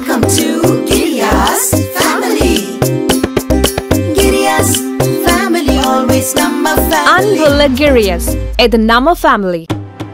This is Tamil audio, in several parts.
Welcome to Giriya's family. Giriya's family, always number family. அன்புள்ள கிரியஸ் இது நம்ம ஃபேமிலி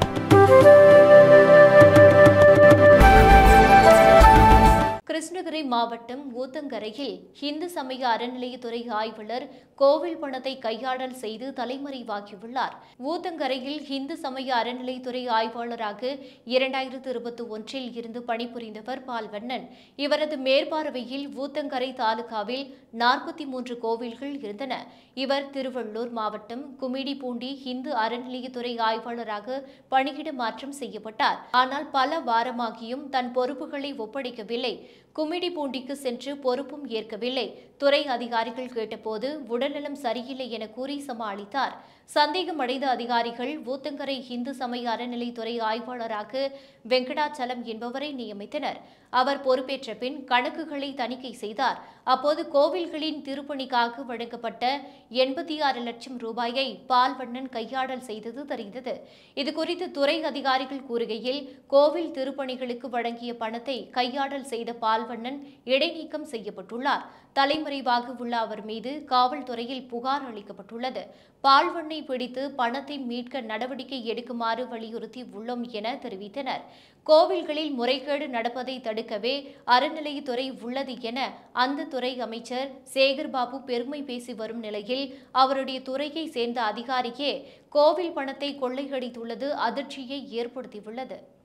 கிருஷ்ணகிரி மாவட்டம் ஊத்தங்கரையில் இந்து சமய அறநிலையத்துறை ஆய்வாளர் கோவில் பணத்தை கையாடல் செய்து தலைமறைவாகியுள்ளார் ஊத்தங்கரையில் இந்து சமய அறநிலையத்துறை ஆய்வாளராக இரண்டாயிரத்து இருபத்தி ஒன்றில் இருந்து பணிபுரிந்தவர் பால்வண்ணன் இவரது மேற்பார்வையில் ஊத்தங்கரை தாலுகாவில் நாற்பத்தி மூன்று கோவில்கள் இருந்தன இவர் திருவள்ளூர் மாவட்டம் குமிடிப்பூண்டி இந்து அறநிலையத்துறை ஆய்வாளராக பணியிட மாற்றம் செய்யப்பட்டார் ஆனால் பல வாரமாகியும் தன் பொறுப்புகளை ஒப்படைக்கவில்லை கும்மிடிப்பூண்டிக்கு சென்று பொறுப்பும் ஏற்கவில்லை துறை அதிகாரிகள் கேட்டபோது உடல்நலம் சரியில்லை என கூறி சமாளித்தார் சந்தேகமடைந்த அதிகாரிகள் ஊத்தங்கரை இந்து சமய அறநிலைத்துறை ஆய்வாளராக வெங்கடாச்சலம் என்பவரை நியமித்தனர் அவர் பொறுப்பேற்ற பின் கணக்குகளை தணிக்கை செய்தார் அப்போது கோவில்களின் திருப்பணிக்காக வழங்கப்பட்ட எண்பத்தி ஆறு லட்சம் ரூபாயை பால்வண்ணன் கையாடல் செய்தது தெரிந்தது இதுகுறித்து துறை அதிகாரிகள் கூறுகையில் கோவில் திருப்பணிகளுக்கு வழங்கிய பணத்தை கையாடல் செய்த பால்வண்ணன் இடைநீக்கம் செய்யப்பட்டுள்ளார் தலைமறைவாக உள்ள அவர் மீது காவல்துறையில் புகார் அளிக்கப்பட்டுள்ளது பால்வண்ணை பிடித்து பணத்தை மீட்க நடவடிக்கை எடுக்குமாறு வலியுறுத்தி உள்ளோம் என தெரிவித்தனர் கோவில்களில் முறைகேடு நடப்பதை தடுக்கவே அறநிலையத்துறை உள்ளது என அந்த துறை அமைச்சர் சேகர்பாபு பெருமை பேசி வரும் நிலையில் அவருடைய துறையை சேர்ந்த அதிகாரியே கோவில் பணத்தை கொள்ளையடித்துள்ளது அதிர்ச்சியை ஏற்படுத்தியுள்ளது